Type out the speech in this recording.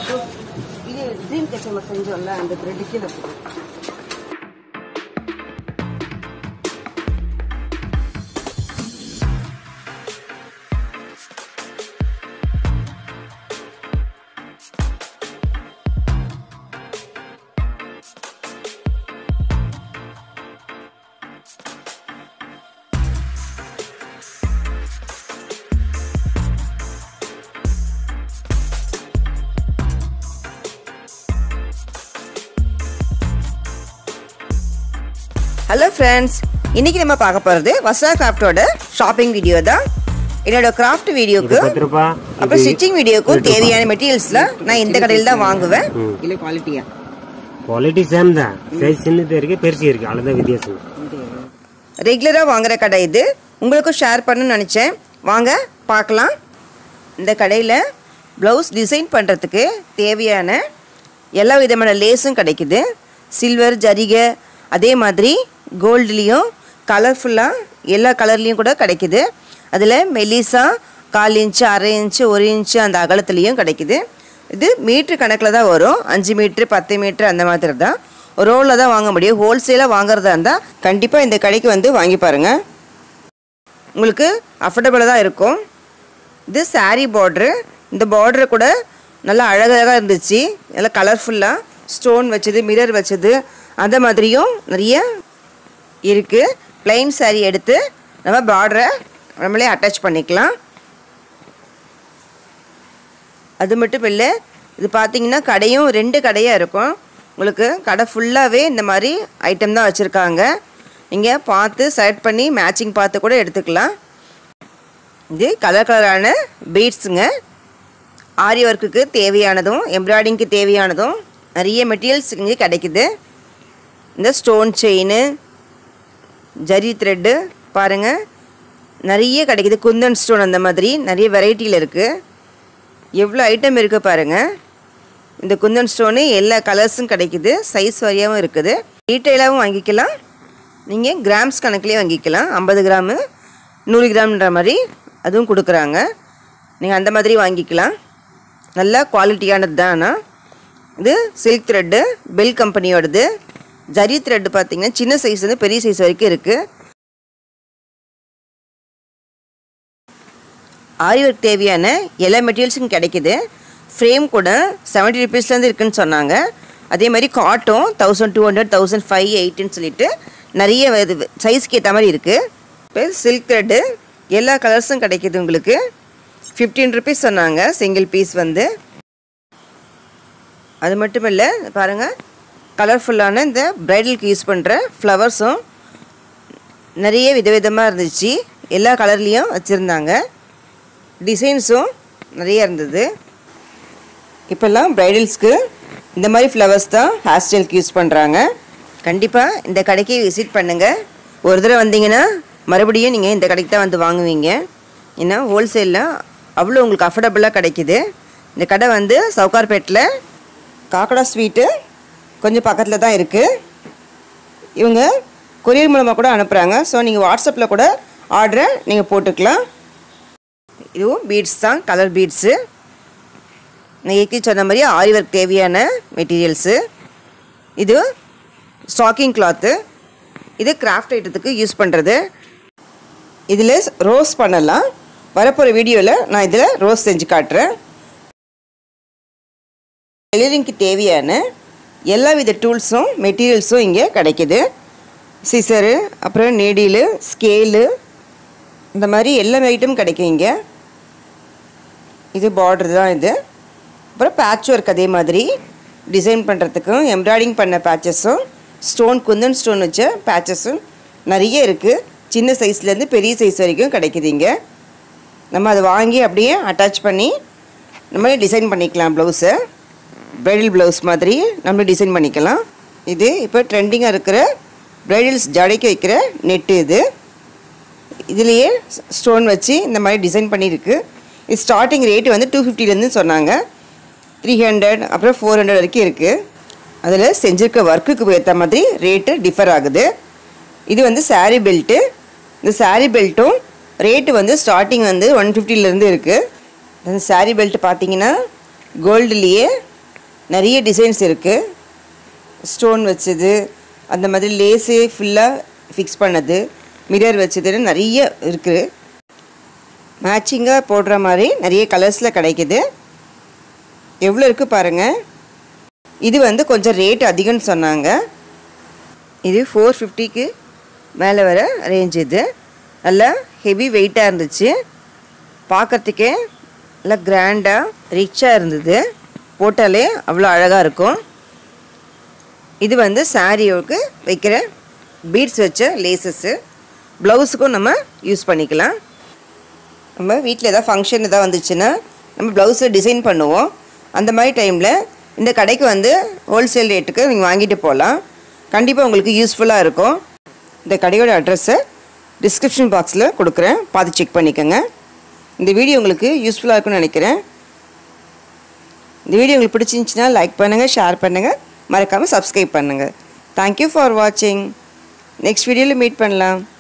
இது dream kitchen செஞ்சோம்ல அந்த thread கீழே போடு. ஹலோ ஃப்ரெண்ட்ஸ் இன்னைக்கு நம்ம பார்க்க போகிறது வசா கிராஃப்டோட ஷாப்பிங் வீடியோ தான் என்னோட கிராஃப்ட் வீடியோக்கு பத்து ரூபா அப்புறம் ஸ்டிச்சிங் வீடியோக்கும் தேவையான மெட்டீரியல்ஸ்லாம் நான் இந்த கடையில் தான் வாங்குவேன் இல்லை குவாலிட்டியா ಕ್ವಾಲಿಟಿ ಸೇಮ್ தான் சைஸ் சின்னது இருக்கு பெருசு இருக்கு அவ்வளோதான் வித்தியாசம் ரெகுலராக வாங்குற கடை இது உங்களுக்கும் ஷேர் பண்ணணும்னு நினச்சேன் வாங்க பார்க்கலாம் இந்த கடையில் ப்ளவுஸ் டிசைன் பண்ணுறதுக்கு தேவையான எல்லா விதமான லேஸும் கிடைக்குது சில்வர் ஜரிகை அதே மாதிரி கோல்டுலேயும் கலர்ஃபுல்லாக எல்லா கலர்லேயும் கூட கிடைக்குது அதில் மெலிசா கால் இன்ச்சு அரை இன்ச்சு ஒரு இன்ச்சு அந்த அகலத்துலேயும் கிடைக்குது இது மீட்ரு கணக்கில் தான் வரும் அஞ்சு மீட்ரு பத்து மீட்ரு அந்த மாதிரி தான் ரோலில் தான் வாங்க முடியும் ஹோல்சேலாக வாங்குறதா இருந்தால் கண்டிப்பாக இந்த கடைக்கு வந்து வாங்கி பாருங்கள் உங்களுக்கு அஃபோர்டபுளாக தான் இருக்கும் இது saree பார்ட்ரு இந்த பார்டர் கூட நல்லா அழகழகாக இருந்துச்சு நல்லா கலர்ஃபுல்லாக ஸ்டோன் வச்சது மிரர் வச்சது அந்த மாதிரியும் நிறைய இருக்குது plain saree எடுத்து நம்ம பார்டரை நம்மளே அட்டாச் பண்ணிக்கலாம் அது மட்டும் இல்லை இது பார்த்தீங்கன்னா கடையும் ரெண்டு கடையாக இருக்கும் உங்களுக்கு கடை ஃபுல்லாகவே இந்த மாதிரி ஐட்டம் தான் வச்சுருக்காங்க நீங்கள் பார்த்து செலக்ட் பண்ணி மேட்சிங் பார்த்து கூட எடுத்துக்கலாம் இது கலர் கலரான பீட்ஸுங்க ஆரி ஒர்க்குக்கு தேவையானதும் எம்ப்ராய்டிங்க்கு தேவையானதும் நிறைய மெட்டீரியல்ஸ் இங்கே கிடைக்குது இந்த ஸ்டோன் செயின் ஜரி த்ரெட்டு பாருங்கள் நிறைய கிடைக்குது குந்தன் ஸ்டோன் அந்த மாதிரி நிறைய வெரைட்டியில் இருக்குது எவ்வளோ ஐட்டம் இருக்குது பாருங்கள் இந்த குந்தன் ஸ்டோனு எல்லா கலர்ஸும் கிடைக்குது சைஸ் வரியாகவும் இருக்குது ரீட்டைலாகவும் வாங்கிக்கலாம் நீங்கள் கிராம்ஸ் கணக்குலேயே வாங்கிக்கலாம் ஐம்பது கிராமு நூறு கிராம்ன்ற மாதிரி அதுவும் கொடுக்குறாங்க நீங்கள் அந்த மாதிரி வாங்கிக்கலாம் நல்ல குவாலிட்டியானது தான் ஆனால் இது சில்க் த்ரெட்டு பெல் கம்பெனியோடது ஜரி த்ரெட்டு பார்த்தீங்கன்னா சின்ன சைஸ் வந்து பெரிய சைஸ் வரைக்கும் இருக்குது ஆரி ஒர்க் தேவையான எல்லா மெட்டீரியல்ஸும் கிடைக்குது ஃப்ரேம் கூட செவன்ட்டி ருபீஸ்லேருந்து இருக்குன்னு சொன்னாங்க அதே மாதிரி காட்டும் thousand two hundred thousand five எயிட்டுன்னு சொல்லிட்டு நிறைய இது சைஸ்க்கு ஏற்ற மாதிரி இருக்குது இப்போ சில்க் த்ரெட்டு எல்லா கலர்ஸும் கிடைக்குது உங்களுக்கு ஃபிஃப்டீன் ருபீஸ் சொன்னாங்க சிங்கிள் பீஸ் வந்து அது மட்டும் இல்லை பாருங்கள் கலர்ஃபுல்லான இந்த ப்ரைடலுக்கு யூஸ் பண்ணுற ஃப்ளவர்ஸும் நிறைய விதவிதமாக இருந்துச்சு எல்லா கலர்லேயும் வச்சுருந்தாங்க டிசைன்ஸும் நிறைய இருந்தது இப்போல்லாம் ப்ரைடல்ஸ்க்கு இந்த மாதிரி ஃப்ளவர்ஸ் தான் ஹேர் ஸ்டைலுக்கு யூஸ் பண்ணுறாங்க கண்டிப்பாக இந்த கடைக்கு விசிட் பண்ணுங்கள் ஒரு தடவை வந்தீங்கன்னா மறுபடியும் நீங்கள் இந்த கடைக்கு தான் வந்து வாங்குவீங்க ஏன்னா ஹோல்சேலில் அவ்வளோ உங்களுக்கு அஃபோர்டபுளாக கிடைக்குது இந்த கடை வந்து சவுகார்பேட்டில் காக்கடா ஸ்வீட்டு கொஞ்சம் பக்கத்தில் தான் இருக்குது இவங்க கொரியர் மூலமாக கூட அனுப்புகிறாங்க ஸோ நீங்கள் வாட்ஸ்அப்பில் கூட ஆர்டரை நீங்கள் போட்டுக்கலாம் இதுவும் பீட்ஸ் தான் கலர் பீட்ஸு நான் ஏற்கனவே சொன்ன மாதிரி ஆரி ஒர்க் தேவையான மெட்டீரியல்ஸு இது ஸ்டாக்கிங் கிளாத்து இது கிராஃப்ட் ஐட்டத்துக்கு யூஸ் பண்ணுறது இதில் ரோஸ் பண்ணலாம் வரப்போகிற வீடியோவில் நான் இதில் ரோஸ் செஞ்சு காட்டுறேன் டெய்லரிங்க்கு தேவையான எல்லா வித டூல்ஸும் மெட்டீரியல்ஸும் இங்கே கிடைக்குது சிசரு அப்புறம் நீடிலு ஸ்கேலு இந்த மாதிரி எல்லா ஐட்டம் கிடைக்கும் இங்கே இது பார்டர் தான் இது அப்புறம் பேட்ச் ஒர்க் அதே மாதிரி டிசைன் பண்ணுறதுக்கும் எம்ப்ராய்டிஙங் பண்ண பேச்சஸும் ஸ்டோன் குந்தன் ஸ்டோன் வச்ச பேச்சஸும் நிறைய இருக்குது சின்ன சைஸ்லேருந்து பெரிய சைஸ் வரைக்கும் கிடைக்குது இங்கே நம்ம அதை வாங்கி அப்படியே அட்டாச் பண்ணி நம்ம டிசைன் பண்ணிக்கலாம் ப்ளவுஸை ப்ரைடல் ப்ளவுஸ் மாதிரி நம்ம டிசைன் பண்ணிக்கலாம் இது இப்போ ட்ரெண்டிங்காக இருக்கிற ப்ரைடல்ஸ் ஜடைக்கு வைக்கிற நெட்டு இது இதுலேயே ஸ்டோன் வச்சு இந்த மாதிரி டிசைன் பண்ணியிருக்கு இது ஸ்டார்டிங் ரேட்டு வந்து டூ ஃபிஃப்டிலேருந்து சொன்னாங்க த்ரீ ஹண்ட்ரட் அப்புறம் ஃபோர் ஹண்ட்ரட் வரைக்கும் இருக்குது அதில் செஞ்சுருக்க ஒர்க்குக்கு ஏற்ற மாதிரி ரேட்டு டிஃபர் ஆகுது இது வந்து saree பெல்ட்டு இந்த saree பெல்ட்டும் ரேட்டு வந்து ஸ்டார்டிங் வந்து ஒன் ஃபிஃப்டிலேருந்து இருக்குது அந்த saree பெல்ட் பார்த்தீங்கன்னா கோல்டுலேயே நிறைய டிசைன்ஸ் இருக்குது ஸ்டோன் வச்சது அந்த மாதிரி லேஸு ஃபுல்லாக ஃபிக்ஸ் பண்ணது மிரர் வச்சதுன்னு நிறைய இருக்குது மேட்சிங்காக போடுற மாதிரி நிறைய கலர்ஸில் கிடைக்குது எவ்வளோ இருக்குது பாருங்கள் இது வந்து கொஞ்சம் ரேட் அதிகம்னு சொன்னாங்க இது ஃபோர் ஃபிஃப்டிக்கு மேலே வர ரேஞ்ச் இது நல்லா ஹெவி வெயிட்டாக இருந்துச்சு பார்க்கறதுக்கே நல்லா கிராண்டாக ரிச்சாக இருந்தது போட்டாலே அவ்வளோ அழகாக இருக்கும் இது வந்து சாரியோக்கு வைக்கிற பீட்ஸ் வச்ச லேசஸ்ஸு ப்ளவுஸுக்கும் நம்ம யூஸ் பண்ணிக்கலாம் நம்ம வீட்டில் ஏதாவது ஃபங்க்ஷன் எதாவது வந்துச்சுன்னா நம்ம ப்ளவுஸில் டிசைன் பண்ணுவோம் அந்த மாதிரி டைமில் இந்த கடைக்கு வந்து ஹோல்சேல் ரேட்டுக்கு நீங்கள் வாங்கிட்டு போகலாம் கண்டிப்பாக உங்களுக்கு யூஸ்ஃபுல்லாக இருக்கும் இந்த கடையோட அட்ரஸை டிஸ்கிரிப்ஷன் பாக்ஸில் கொடுக்குறேன் பார்த்து செக் பண்ணிக்கோங்க இந்த வீடியோ உங்களுக்கு யூஸ்ஃபுல்லாக இருக்கும்னு நினைக்கிறேன் இந்த வீடியோ உங்களுக்கு பிடிச்சிருந்துச்சின்னா லைக் பண்ணுங்கள் ஷேர் பண்ணுங்கள் மறக்காமல் சப்ஸ்கிரைப் பண்ணுங்கள் தேங்க்யூ ஃபார் வாட்சிங் நெக்ஸ்ட் வீடியோவில் மீட் பண்ணலாம்